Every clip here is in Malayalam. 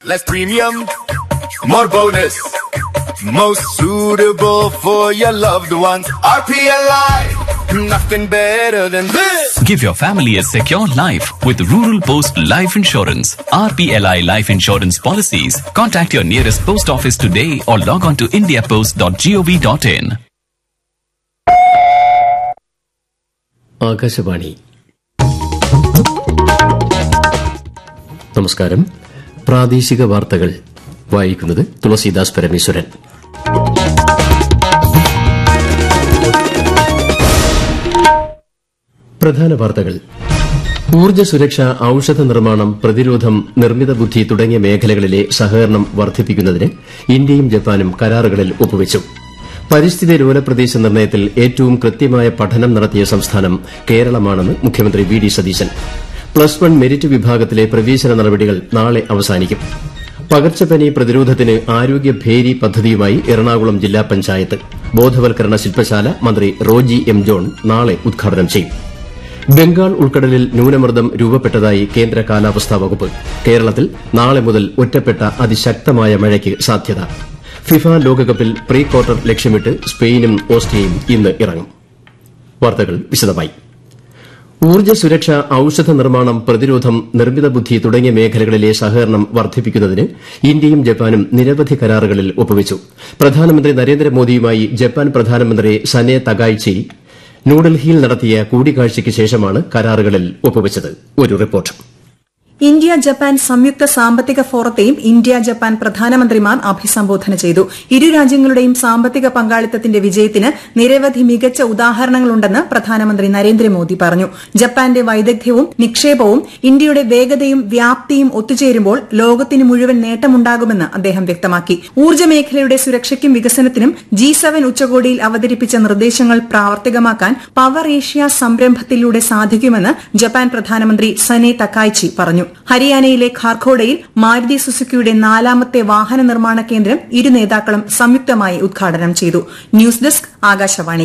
Less premium, more bonus. Most suitable for your loved ones. RPLI, nothing better than this. Give your family a secure life with Rural Post Life Insurance. RPLI Life Insurance policies. Contact your nearest post office today or log on to indiapost.gov.in. Akashvani നമസ്കാരം പ്രാദേശിക വാർത്തകൾ വായിക്കുന്നത് തുളസീദാസ് പരമേശ്വരൻ പ്രധാന വാർത്തകൾ ഊർജ്ജ സുരക്ഷ ഔഷധ നിർമ്മാണം പ്രതിരോധം നിർമ്മിത ബുദ്ധി തുടങ്ങിയ മേഖലകളിലെ സഹകരണം വർദ്ധിപ്പിക്കുന്നതിന് ഇന്ത്യയും ജപ്പാനും കരാറുകളിൽ ഒപ്പുവച്ചു പരിസ്ഥിതി ലോല പ്രദേശ നിർണ്ണയത്തിൽ ഏറ്റവും കൃത്യമായ പഠനം നടത്തിയ സംസ്ഥാനം കേരളമാണെന്ന് മുഖ്യമന്ത്രി V D Satheesan plus one merit വിഭാഗത്തിലെ പ്രവേശന നടപടികൾ നാളെ അവസാനിക്കും പകർച്ചപ്പനി പ്രതിരോധത്തിന് ആരോഗ്യ ഭേരി പദ്ധതിയുമായി എറണാകുളം ജില്ലാ പഞ്ചായത്ത് ബോധവൽക്കരണ ശില്പശാല മന്ത്രി റോജി എം ജോൺ നാളെ ഉദ്ഘാടനം ചെയ്യും ബംഗാൾ ഉൾക്കടലിൽ ന്യൂനമർദ്ദം രൂപപ്പെട്ടതായി കേന്ദ്ര കാലാവസ്ഥാ വകുപ്പ് കേരളത്തിൽ നാളെ മുതൽ ഒറ്റപ്പെട്ട അതിശക്തമായ മഴയ്ക്ക് സാധ്യത ഫിഫ ലോകകപ്പിൽ പ്രീ ക്വാർട്ടർ ലക്ഷ്യമിട്ട് സ്പെയിനും ഓസ്ട്രിയയും ഇന്ന് ഇറങ്ങും വാർത്തകൾ വിശദമായി ഊർജ്ജ സുരക്ഷ ഔഷധ നിർമ്മാണം പ്രതിരോധം നിർമ്മിത ബുദ്ധി തുടങ്ങിയ മേഖലകളിലെ സഹകരണം വർദ്ധിപ്പിക്കുന്നതിന് ഇന്ത്യയും ജപ്പാനും നിരവധി കരാറുകളിൽ ഒപ്പുവച്ചു പ്രധാനമന്ത്രി നരേന്ദ്രമോദിയുമായി ജപ്പാൻ പ്രധാനമന്ത്രി സനെ തകായ്ചി ന്യൂഡൽഹിയിൽ നടത്തിയ കൂടിക്കാഴ്ചയ്ക്ക് ശേഷമാണ് കരാറുകളിൽ ഒപ്പുവച്ചത് ഒരു റിപ്പോർട്ട് ഇന്ത്യ ജപ്പാൻ സംയുക്ത സാമ്പത്തിക ഫോറത്തെയും ഇന്ത്യ ജപ്പാൻ പ്രധാനമന്ത്രിമാർ അഭിസംബോധന ചെയ്തു ഇരു രാജ്യങ്ങളുടെയും സാമ്പത്തിക പങ്കാളിത്തത്തിന്റെ വിജയത്തിന് നിരവധി മികച്ച ഉദാഹരണങ്ങളുണ്ടെന്ന് പ്രധാനമന്ത്രി നരേന്ദ്രമോദി പറഞ്ഞു ജപ്പാന്റെ വൈദഗ്ധ്യവും നിക്ഷേപവും ഇന്ത്യയുടെ വേഗതയും വ്യാപ്തിയും ഒത്തുചേരുമ്പോൾ ലോകത്തിന് മുഴുവൻ നേട്ടമുണ്ടാകുമെന്ന് അദ്ദേഹം വ്യക്തമാക്കി ഊർജ്ജ മേഖലയുടെ സുരക്ഷയ്ക്കും വികസനത്തിനും ജി സെവൻ ഉച്ചകോടിയിൽ അവതരിപ്പിച്ച നിർദ്ദേശങ്ങൾ പ്രാവർത്തികമാക്കാൻ പവർ ഏഷ്യ സംരംഭത്തിലൂടെ സാധിക്കുമെന്ന് ജപ്പാൻ പ്രധാനമന്ത്രി സനെ തക്കായ്ചി പറഞ്ഞു ഹരിയാനയിലെ ഖാർഖോഡയിൽ മാരുതി സുസുക്കിയുടെ നാലാമത്തെ വാഹന നിർമ്മാണ കേന്ദ്രം ഇരു നേതാക്കളും സംയുക്തമായി ഉദ്ഘാടനം ചെയ്തു ന്യൂസ് ഡെസ്ക് ആകാശവാണി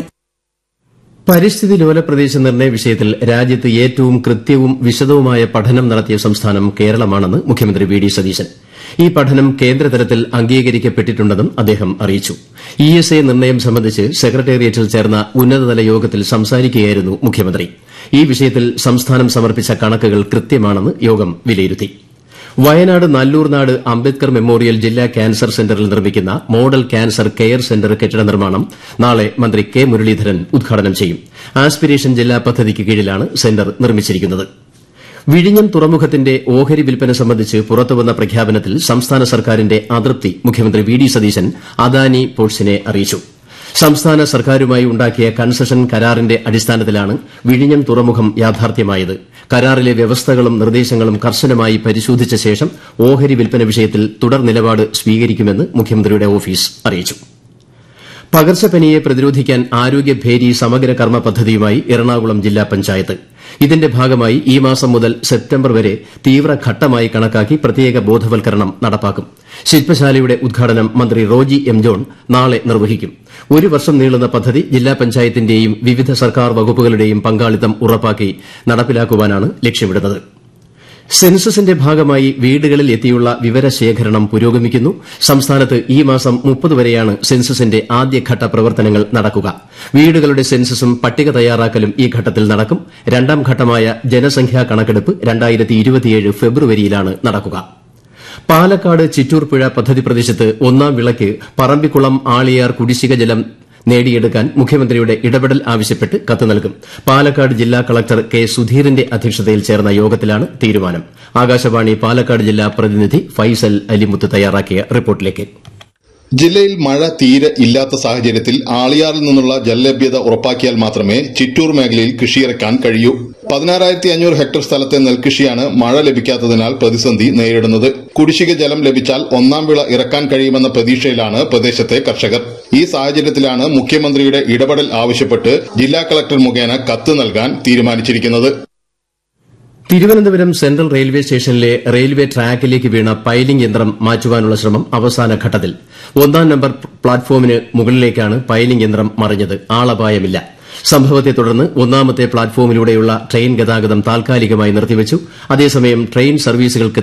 പരിസ്ഥിതി ലോല പ്രദേശ നിർണ്ണയ വിഷയത്തിൽ രാജ്യത്ത് ഏറ്റവും കൃത്യവും വിശദവുമായ പഠനം നടത്തിയ സംസ്ഥാനം കേരളമാണെന്ന് മുഖ്യമന്ത്രി വി ഡി സതീശൻ ഈ പഠനം കേന്ദ്രതലത്തിൽ അംഗീകരിക്കപ്പെട്ടിട്ടുണ്ടെന്നും അദ്ദേഹം അറിയിച്ചു ഇ എസ് എ നിർണ്ണയം സംബന്ധിച്ച് സെക്രട്ടേറിയറ്റിൽ ചേർന്ന ഉന്നതതല യോഗത്തിൽ സംസാരിക്കുകയായിരുന്നു മുഖ്യമന്ത്രി ഈ വിഷയത്തിൽ സംസ്ഥാനം സമർപ്പിച്ച കണക്കുകൾ കൃത്യമാണെന്ന് യോഗം വിലയിരുത്തി വയനാട് നല്ലൂർനാട് അംബേദ്കർ മെമ്മോറിയൽ ജില്ലാ ക്യാൻസർ സെന്ററിൽ നിർമ്മിക്കുന്ന മോഡൽ ക്യാൻസർ കെയർ സെന്റർ കെട്ടിട നിർമ്മാണം നാളെ മന്ത്രി കെ മുരളീധരൻ ഉദ്ഘാടനം ചെയ്യും ആസ്പിരേഷൻ ജില്ലാ പദ്ധതിക്ക് കീഴിലാണ് സെന്റർ നിർമ്മിച്ചിരിക്കുന്നത് വിഴിഞ്ഞം തുറമുഖത്തിന്റെ ഓഹരി വിൽപ്പന സംബന്ധിച്ച് പുറത്തുവന്ന പ്രഖ്യാപനത്തിൽ സംസ്ഥാന സർക്കാരിന്റെ അതൃപ്തി മുഖ്യമന്ത്രി വി ഡി സതീശൻ അദാനി പോർട്സിനെ അറിയിച്ചു സംസ്ഥാന സർക്കാരുമായി ഉണ്ടാക്കിയ കൺസഷൻ കരാറിന്റെ അടിസ്ഥാനത്തിലാണ് വിഴിഞ്ഞം തുറമുഖം യാഥാർത്ഥ്യമായത് കരാറിലെ വ്യവസ്ഥകളും നിർദ്ദേശങ്ങളും കർശനമായി പരിശോധിച്ച ശേഷം ഓഹരി വിൽപ്പന വിഷയത്തിൽ തുടർ നിലപാട് സ്വീകരിക്കുമെന്ന് മുഖ്യമന്ത്രിയുടെ ഓഫീസ് അറിയിച്ചു പകർച്ചപ്പനിയെ പ്രതിരോധിക്കാൻ ആരോഗ്യഭേരി സമഗ്ര കർമ്മ പദ്ധതിയുമായി എറണാകുളം ജില്ലാ പഞ്ചായത്ത് ഇതിന്റെ ഭാഗമായി ഈ മാസം മുതൽ സെപ്റ്റംബർ വരെ തീവ്രഘട്ടമായി കണക്കാക്കി പ്രത്യേക ബോധവൽക്കരണം നടപ്പാക്കും ശില്പശാലയുടെ ഉദ്ഘാടനം മന്ത്രി റോജി എം ജോൺ നാളെ നിർവഹിക്കും ഒരു വർഷം നീളുന്ന പദ്ധതി ജില്ലാ പഞ്ചായത്തിന്റെയും വിവിധ സർക്കാർ വകുപ്പുകളുടെയും പങ്കാളിത്തം ഉറപ്പാക്കി നടപ്പിലാക്കുവാനാണ് ലക്ഷ്യമിടുന്നത് സെൻസസിന്റെ ഭാഗമായി വീടുകളിൽ എത്തിയുള്ള വിവരശേഖരണം പുരോഗമിക്കുന്നു സംസ്ഥാനത്ത് ഈ മാസം മുപ്പത് വരെയാണ് സെൻസസിന്റെ ആദ്യഘട്ട പ്രവർത്തനങ്ങൾ നടക്കുക വീടുകളുടെ സെൻസസും പട്ടിക തയ്യാറാക്കലും ഈ ഘട്ടത്തിൽ നടക്കും രണ്ടാം ഘട്ടമായ ജനസംഖ്യാ കണക്കെടുപ്പ് ഫെബ്രുവരിയിലാണ് നടക്കുക പാലക്കാട് ചിറ്റൂർ പുഴ പദ്ധതി പ്രദേശത്ത് ഒന്നാം വിളയ്ക്ക് പറമ്പിക്കുളം ആളിയാർ കുടിശ്ശിക ജലം നേടിയെടുക്കാൻ മുഖ്യമന്ത്രിയുടെ ഇടപെടൽ ആവശ്യപ്പെട്ട് കത്ത് നൽകും പാലക്കാട് ജില്ലാ കളക്ടർ കെ സുധീറിന്റെ അധ്യക്ഷതയിൽ ചേർന്ന യോഗത്തിലാണ് തീരുമാനം ആകാശവാണി പാലക്കാട് ജില്ലാ പ്രതിനിധി ഫൈസൽ അലിമുത്ത് തയ്യാറാക്കിയ റിപ്പോർട്ടിലേക്ക് ജില്ലയിൽ മഴ തീരെ ഇല്ലാത്ത സാഹചര്യത്തിൽ ആളിയാറിൽ നിന്നുള്ള ജലലഭ്യത ഉറപ്പാക്കിയാൽ മാത്രമേ ചിറ്റൂർ മേഖലയിൽ കൃഷിയിറക്കാൻ കഴിയൂ പതിനാറായിരത്തി അഞ്ഞൂറ് ഹെക്ടർ സ്ഥലത്തെ നെൽകൃഷിയാണ് മഴ ലഭിക്കാത്തതിനാൽ പ്രതിസന്ധി നേരിടുന്നത് കുടിശ്ശിക ജലം ലഭിച്ചാൽ ഒന്നാം വിള ഇറക്കാൻ കഴിയുമെന്ന പ്രതീക്ഷയിലാണ് പ്രദേശത്തെ കർഷകർ ഈ സാഹചര്യത്തിലാണ് മുഖ്യമന്ത്രിയുടെ ഇടപെടൽ ആവശ്യപ്പെട്ട് ജില്ലാ കളക്ടർ മുഖേന കത്ത് നൽകാൻ തീരുമാനിച്ചിരിക്കുന്നത് തിരുവനന്തപുരം സെൻട്രൽ റെയിൽവേ സ്റ്റേഷനിലെ റെയിൽവേ ട്രാക്കിലേക്ക് വീണ പൈലിംഗ് യന്ത്രം മാറ്റുവാനുള്ള ശ്രമം അവസാന ഘട്ടത്തിൽ ഒന്നാം നമ്പർ പ്ലാറ്റ്ഫോമിന് മുകളിലേക്കാണ് പൈലിംഗ് യന്ത്രം മറിഞ്ഞത് ആളപായമില്ല സംഭവത്തെ തുടർന്ന് ഒന്നാമത്തെ പ്ലാറ്റ്ഫോമിലൂടെയുള്ള ട്രെയിൻ ഗതാഗതം താൽക്കാലികമായി നിർത്തിവച്ചു അതേസമയം ട്രെയിൻ സർവീസുകൾക്ക്